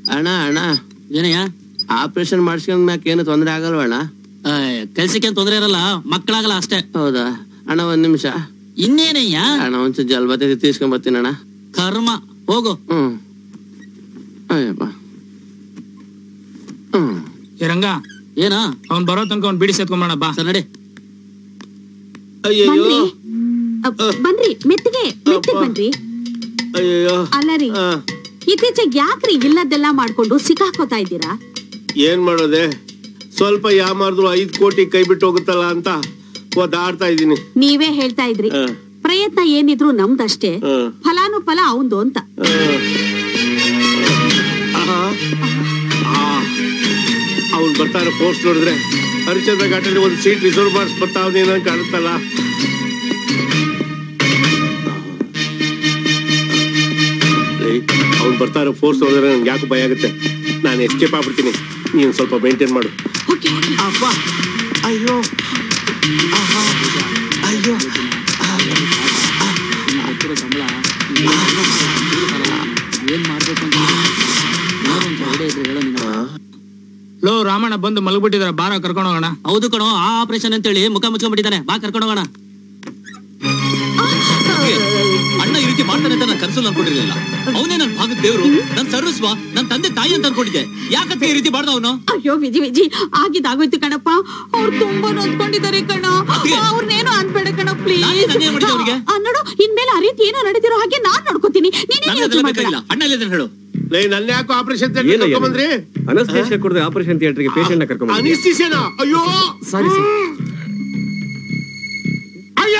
ಅಣ್ಣ ಅಣ್ಣ ಏನಯ್ಯ ಆಪರೇಷನ್ ಮಾಡಿಸ್ಕೊಂಡ್ ಮ್ಯಾಕ್ ಏನು ತೊಂದ್ರೆ ಆಗಲ್ವ ಅಣ್ಣ ಕೆಲ್ಸಕ್ಕೆ ತೊಂದ್ರೆ ಇರಲ್ಲ ಮಕ್ಕಳಾಗಲ್ಲ ಅಷ್ಟೇ ಹೌದಾ ಅಣ್ಣ ಒಂದ್ ನಿಮಿಷ ಇನ್ನೇನಯ್ಯ ಅಣ್ಣ ಒಂಚೂರು ಜಲ್ಬತ್ತೆ ತೀಸ್ಕೊಂಡ್ ಬರ್ತೀನಿ ಅಣ್ಣ ಕರ್ಮ ಹೋಗು ಹ್ಮ್ ಅಯ್ಯಪ್ಪ ಹ್ಮ್ ಏ ರಂಗ ಏನ ಅವ್ನ್ ಬರೋ ತನಕ ಅವ್ನ್ ಬಿಡಿ ಸೇತ್ಕೊಂಬಣ ಬಾ ಸರ್ ನಡಿ ಅಯ್ಯಯ್ಯೋ ಬನ್ರಿ ಅ, ಬನ್ರಿ ಮೆತ್ತಿಗೆ ಮೆತ್ತಿಗೆ ಬನ್ರಿ ಅಯ್ಯಯ್ಯೋ ಅಲ್ಲ ರೀ ಆ, ಇತ್ತೀಚೆಗೆ ಯಾಕ್ರಿ ಇಲ್ಲದೆಲ್ಲ ಮಾಡ್ಕೊಂಡು ಸಿಕ್ಕಾಕೋತಾ ಇದ್ದೀರಾ ಏನ್ ಮಾಡೋದೆ ಸ್ವಲ್ಪ ಯಾಮಾರ್ದ್ರು ಐದ್ ಕೋಟಿ ಕೈ ಬಿಟ್ಟು ಹೋಗುತ್ತಲ್ಲ ಅಂತ ಒದ್ದಾಡ್ತಾ ಇದೀನಿ ನೀವೇ ಹೇಳ್ತಾ ಇದ್ರಿ ಆ, ಪ್ರಯತ್ನ ಏನಿದ್ರು ನಮ್ದಷ್ಟೇ ಆ, ಫಲಾನುಫಲ ಅವಂದು ಅಂತ ಆ. ಆಹಾ. ಆ. ಅವ್ನ್ ಬರ್ತಾನೆ ಪೋಸ್ಟ್ ನೋಡಿದ್ರೆ ಹರಿಚಂದ್ರ ಘಾಟಲ್ಲಿ ಒಂದು ಸೀಟ್ ರಿಸರ್ವ್ ಮಾಡಿಸ್ ಬರ್ತಾವನೇನೋ ಕಾಣುತ್ತಲ್ಲ ಅವ್ನು ಬರ್ತಾರೋ ಫೋರ್ಸ್ ನೋಡಿದ್ರೆ ನನ್ಗೆ ಯಾಕೆ ಭಯ ಆಗುತ್ತೆ ನಾನು ಎಸ್ಕೇಪ್ ಆಗ್ಬಿಡ್ತೀನಿ ನೀನು ಸ್ವಲ್ಪ ಮೇಂಟೈನ್ ಮಾಡು ಹೋಗಿ, ಹೋಗಿ. ಅಪ್ಪ ಅಯ್ಯೋ ಆಹಾ. ಅಯ್ಯೋ ಸಂಬಳ ಏನ್ ಮಾಡ್ಬೇಕು ಅಂತ ಏನಾದ್ರು ಒಂದ್ idea ಇದ್ರೆ ಹೇಳು ನೀನು. ಲೋ ರಾಮಣ್ಣ ಬಂದು ಮಲಗ್ಬಿಟ್ಟಿದಾರೆ ಬಾರ ಕರ್ಕೊಂಡು ಹೋಗೋಣ ಹೌದು ಕಣೋ ಆ ಆಪರೇಷನ್ ಅಂತೇಳಿ ಮುಖ ಮುಚ್ಕೊಂಡ್ಬಿಟ್ಟಿದ್ದಾನೆ ಬಾ ಕರ್ಕೊಂಡು ಹೋಗೋಣ ಅಣ್ಣ ಈ ರೀತಿ ಮಾಡ್ತಾನೆ ಅಂತ ನಾನು ಕನ್ಸಲ್ಲಿ ಅನ್ಕೊಂಡಿರ್ಲಿಲ್ಲ ಅವನೇ ನನ್ನ ಭಾಗದ ದೇವ್ರು ನನ್ನ ಸರ್ವಸ್ವ ನನ್ನ ತಂದೆ ತಾಯಿ ಅಂತ ಅನ್ಕೊಂಡಿದ್ದೆ ಯಾಕಂತ ಈ ರೀತಿ ಮಾಡ್ದ ಅವನು ಅಯ್ಯೋ ವಿಜಿ ವಿಜಿ ಆಗಿದ್ದಾಗೋಯ್ತು ಕಣಪ್ಪ ಅವ್ರು ತುಂಬಾ ನೊಂದ್ಕೊಂಡಿದ್ದಾರೆ ಕಣ ಅದ್ಕೆ? ಅವ್ರನ್ನೇನು ಅನ್ಬೇಡ ಕಣ ಪ್ಲೀಸ್ ನಾನೇ ನಾನೇ ಮಾಡಿದ್ದು ಅವ್ರಿಗೆ? ನೋಡು ಇನ್ಮೇಲೆ ಆ ರೀತಿ ಏನೋ ನಡೀತಿರೋ ಹಾಗೆ ನಾನ್ ನೋಡ್ಕೋತೀನಿ ನೀನೇ ನನಗೆ ಯೋಚ್ನೆ ಅದೆಲ್ಲ ಮಾಡ್ಬೇಡ. ಬೇಕಾಗಿಲ್ಲ ಅಣ್ಣ ಇಲ್ಲಿದ್ದಾನೆ ಹೇಳು ನನ್ನ ಯಾಕೋ ಆಪರೇಷನ್ ಏನಯ್ಯ ಬಂದ್ರಿ ಅನಸ್ತೇಷಿಯಾ ಕೊಡದೆ ಆಪರೇಷನ್ ಥಿಯೇಟರ್ಗೆ ಪೇಷಂಟ್ ನ ಕರ್ಕೊಂಡ್ ಬಂದಿದ್ದೀಯ. ಅನಿಸ್ತಿಸೇನಾ ಅಯ್ಯೋ ಸಾರಿ ಸರ್ ಅಯ್ಯೋ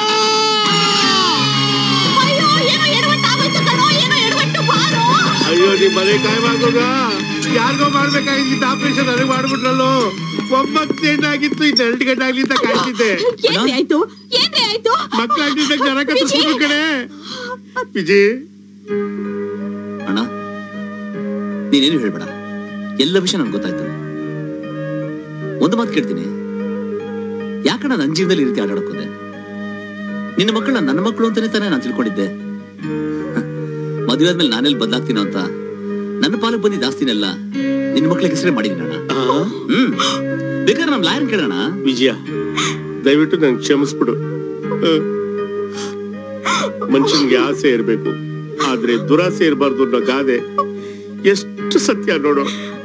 ಅಯ್ಯೋ ಏನೋ ಎಡವಟ್ಟು ಆಗೋಯ್ತು ಕಣೋ ಏನೋ ಎಡವಟ್ಟು ಬಾರೋ ಅಯ್ಯೋ ನಿಮ್ ಮನೆ ಕಾಯವಾಗೋಗ ಯಾರಿಗೋ ಮಾಡ್ಬೇಕಾಗಿದ್ದ ಆಪರೇಷನ್ ನನಗೆ ಮಾಡ್ಬಿಟ್ರಲ್ಲೋ ಒಂಬತ್ತು ಗಂಟೆ ಆಗಿತ್ತು ಇನ್ನು ಎರಡು ಗಂಟೆ ಆಗ್ಲಿ ಅಂತ ಕಾಯ್ತಿದ್ದೆ ಏನ್ರಿ ಆಯ್ತು ಏನ್ರಿ ಆಯ್ತು ಮಕ್ಕಳಾಗ್ಲಿದ್ದಾಗ ಜನ ಕತ್ತಿಸ್ಬಿಟ್ರು ವಿಜಿ. ಕಡೆ ವಿಜಿ ಅಣ್ಣ ನೀನೇನು ಹೇಳ್ಬೇಡ ಎಲ್ಲ ವಿಷಯ ನನ್ಗೆ ಗೊತ್ತಾಯ್ತು ಒಂದು ಮಾತು ಕೇಳ್ತೀನಿ ಯಾಕಣ್ಣ ನನ್ನ ಜೀವನದಲ್ಲಿ ಈ ರೀತಿ ಆಟಾಡಕ್ಕೋದೆ ನಿನ್ನ ಮಕ್ಕಳನ್ನ ನನ್ನ ಮಕ್ಕಳು ಅಂತಾನೆ ತಾನೇ ನಾನು ತಿಳ್ಕೊಂಡಿದ್ದೆ ಮದುವೆ ಆದ್ಮೇಲೆ ನಾನೆಲ್ಲಿ ಬದಲಾಗ್ತೀನೋ ಅಂತ ನನ್ನ ಪಾಲಕ್ ಬಂದಿದ್ದ ಆಸ್ತಿನೆಲ್ಲ ನಿನ್ನ ಮಕ್ಳಿಗೆ ಹೆಸರೇ ಮಾಡಿದ್ದೀನಿ ಅಣ್ಣ ಹ್ಮ್ ಬೇಕಾದ್ರೆ ನಮ್ ಲಾಯರ್ ಕೇಳೋಣ ವಿಜಯ ದಯವಿಟ್ಟು ನನ್ ಕ್ಷಮಿಸ್ಬಿಡು ಮನುಷ್ಯನ್ಗೆ ಆಸೆ ಇರ್ಬೇಕು ಆದ್ರೆ ದುರಾಸೆ ಇರಬಾರ್ದು ಅನ್ನೋ ಗಾದೆ ಎಷ್ಟು ಸತ್ಯ ನೋಡು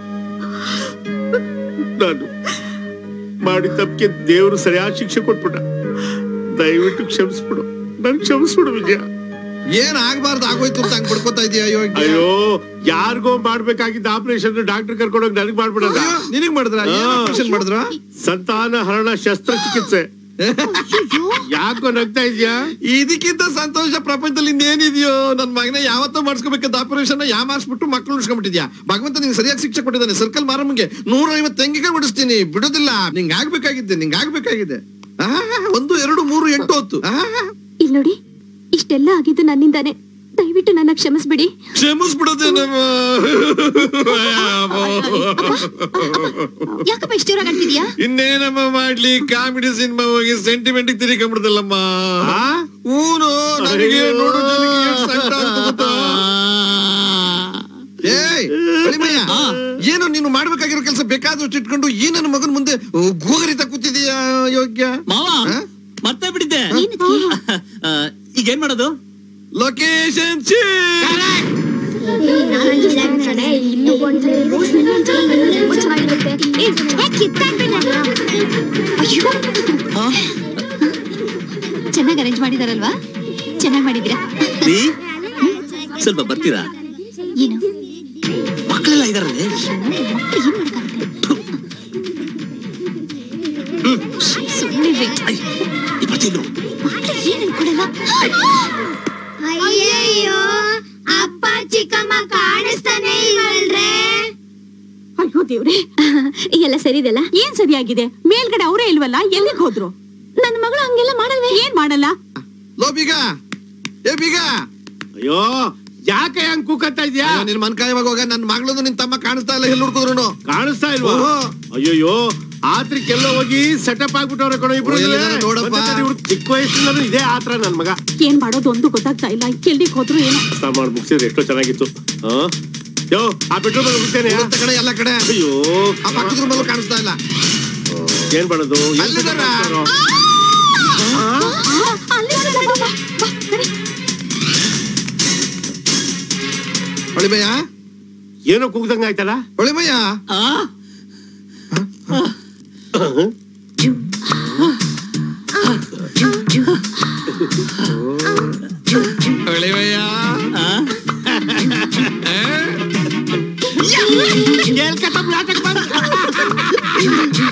ನಾನು ಮಾಡಿದ ತಪ್ಪಿಗೆ ದೇವರು ಸರಿಯಾದ ಶಿಕ್ಷೆ ಕೊಟ್ಬಿಟ್ಟ ದಯವಿಟ್ಟು ಕ್ಷಮಿಸ್ಬಿಡು ನನ್ ಕ್ಷಮಿಸ್ಬಿಡು ವಿಜಯ ಏನ್ ಆಗ್ಬಾರ್ದು ಆಗೋಯ್ತು ಅಂತ ಹಂಗ್ ಬಡ್ಕೋತಾ ಇದೀಯ ಅಯ್ಯೋ ಅಯ್ಯೋ ಯಾರಿಗೋ ಮಾಡ್ಬೇಕಾಗಿದ್ದ ಆಪರೇಷನ್ ಡಾಕ್ಟರ್ ಕರ್ಕೊಂಡೋಗಿ ನನಗ್ ಮಾಡ್ಬಿಡಲ್ಲ ಅಯ್ಯೋ, ನಿನಗ್ ಮಾಡಿದ್ರ ಆ. ಆಪರೇಷನ್ ಮಾಡಿದ್ರ ಸಂತಾನ ಹರಣ ಶಸ್ತ್ರಚಿಕಿತ್ಸೆ ಯಾಕೋ ನಗ್ತಾ ಇದ್ಯಾ ಇದಕ್ಕಿಂತ ಸಂತೋಷ ಪ್ರಪಂಚದಲ್ಲಿ ಇನ್ನೇನಿದೆಯೋ ನನ್ ಮಗನ ಯಾವತ್ತೋ ಮಾಡಿಸ್ಕೋಬೇಕಾದ ಆಪರೇಷನ್ ಯಾ ಮಾಡಿಸ್ಬಿಟ್ಟು ಮಕ್ಕಳು ಉಳಿಸ್ಕೊಂಡ್ಬಿಟ್ಟಿದ್ಯಾ ಭಗವಂತ ನಿಂಗೆ ಸರಿಯಾಗಿ ಶಿಕ್ಷೆ ಕೊಟ್ಟಿದ್ದಾನೆ ಸರ್ಕಲ್ ಮಾರಮ್ಮಗೆ ನೂರ ಐವತ್ತು ತೆಂಗಿಗೆ ಬಿಡಿಸ್ತೀನಿ ಬಿಡೋದಿಲ್ಲ ನಿಂಗೆ ಆಗ್ಬೇಕಾಗಿದ್ದೆ ನಿಂಗೆ ಆಗ್ಬೇಕಾಗಿದೆ ಆಹಾ, ಒಂದು ಎರಡು ಮೂರು ಎಂಟು ಹೊತ್ತು ಆಹಾ, ಇಲ್ಲಿ ನೋಡಿ ಇಷ್ಟೆಲ್ಲ ಆಗಿದ್ದು ನನ್ನಿಂದಾನೆ ದಯವಿಟ್ಟು ನನ್ನ ಕ್ಷಮಿಸ್ಬಿಡಿ ಕ್ಷಮಿಸ್ಬಿಡೋದೆ ನಮ್ಮ ಯಾಕಪ್ಪ ಇಷ್ಟು ಜೋರಾಗಿ ಆಡ್ತಿದ್ಯಾ ಇನ್ನೇನಮ್ಮ ಮಾಡ್ಲಿ ಕಾಮಿಡಿ ಸಿನಿಮಾ ಹೋಗಿ ಸೆಂಟಿಮೆಂಟ್ ತಿರ್ಕೊಂಡ್ಬಿಡ್ದಲ್ಲಮ್ಮ ಆ? ಊನು ನನಗೆ ನೋಡು ನನಗೆ ಎಷ್ಟ್ ಸಂಕಟ ಆಗ್ತು ಗೊತ್ತಾ? ಏಯ್ ಅಳಿಮಯ್ಯ, ಏನು ನೀನು ಮಾಡ್ಬೇಕಾಗಿರೋ ಕೆಲಸ ಬೇಕಾದಷ್ಟು ಇಟ್ಕೊಂಡು ಈ ನನ್ನ ಮಗನ ಮುಂದೆ ಗೋಗರಿತ ಕೂತಿದೀಯ ಯೋಗ್ಯ ಮಾವ ಆ? ಮರ್ತೇ ಬಿಟ್ಟಿದ್ದೆ ಆ, ಈಗ ಏನ್ ಮಾಡೋದು ಲೊಕೇಶನ್ ಆ? ಚೆನ್ನಾಗಿ ಅರೇಂಜ್ ಮಾಡಿದಾರಲ್ವಾ ಚೆನ್ನಾಗಿ ಮಾಡಿದ್ದೀರಾ ರೀ ಸ್ವಲ್ಪ ಬರ್ತೀರಾ ಏನು ಮಕ್ಕಳೆಲ್ಲ ಇದಾರಲ್ಲೇ ಸುಮ್ಮನೆ ಬರ್ತಿದ್ರು ಏನು ಕೊಡಲ್ಲ ಅಯ್ಯಯ್ಯೋ ಅಪ್ಪ ಚಿಕ್ಕಮ್ಮ ಕಾಣಿಸ್ತಾನೆ ಇಲ್ವಲ್ರೇ ಅಯ್ಯೋ ದೇವ್ರೆ ಎಲ್ಲ ಸರಿದಲ್ಲ ಏನ್ ಸರಿಯಾಗಿದೆ ಮೇಲ್ಗಡೆ ಅವರೇ ಇಲ್ವಲ್ಲ ಎಲ್ಲಿಗೆ ಹೋದ್ರು ನನ್ನ ಮಗಳು ಹಂಗೆಲ್ಲ ಮಾಡಲ್ವೇ ಏನ್ ಮಾಡಲ್ಲ ಲೋ ಬೀಗ ಏ ಬೀಗ ಅಯ್ಯೋ ಯಾಕೆ ಹಂಗ್ ಕೂಕತ್ತಾ ಇದ್ಯಾ ಅಯ್ಯೋ, ನಿನ್ ಮನ್ಕಾಯವಾಗ ಹೋಗ ನನ್ ಮಗಳು ನಿನ್ ತಮ್ಮ ಕಾಣಿಸ್ತಾ ಇಲ್ಲ ಎಲ್ಲಿ ಹುಡ್ಕೋದ್ರು ಕಾಣಿಸ್ತಾ ಇಲ್ವಾ ಓಹೋ. ಅಯ್ಯೋ ಆತ್ರಕ್ಕೆಲ್ಲ ಹೋಗಿ ಸೆಟಪ್ ಆಗ್ಬಿಟ್ಟವ್ರೆ ಕಣೋ ಇಬ್ರು ಓ, ಎಲ್ಲಿದಾರೆ ನೋಡಪ್ಪ. ಚಿಕ್ಕ ವಯಸ್ಸಿನಲ್ಲೂ ಇದೇ ಆತ್ರ ನನ್ ಮಗ ಏನ್ ಮಾಡೋದು ಒಂದು ಗೊತ್ತಾಗ್ತಾ ಇಲ್ಲ ಎಲ್ಲಿಗೆ ಹೋದ್ರು ಏನೋ ಕೆಲಸ ಮಾಡಿ ಮುಗಿಸಿದ್ರೆ ಎಷ್ಟೋ ಚೆನ್ನಾಗಿತ್ತು ಆ? ಯೋ ಆ ಪೆಟ್ರೋಲ್ ಬಂಕ್ ಹೋಗ್ತೇನೆ ಇರುತ್ತೆ ಕಡೆ ಎಲ್ಲ ಕಡೆ ಅಯ್ಯೋ ಆ ಪಕ್ಕದ ರೂಮಲ್ಲೂ ಕಾಣಿಸ್ತಾ ಇಲ್ಲ ಏನ್ ಮಾಡೋದು ಏನ್ ಅಲ್ಲಿದಾರ? ಮಾಡ್ತಾರೋ? ಹೊಳಿಮಯ್ಯ ಏನೋ ಕೂಗ್ದಂಗ ಆಯ್ತಲ್ಲ ಹೊಳಿಮಯ್ಯ ಹೊಳಿಮಯ್ಯ ಏನ್ ಕಥಮ್ ನಾಟಕ ಬಂತು?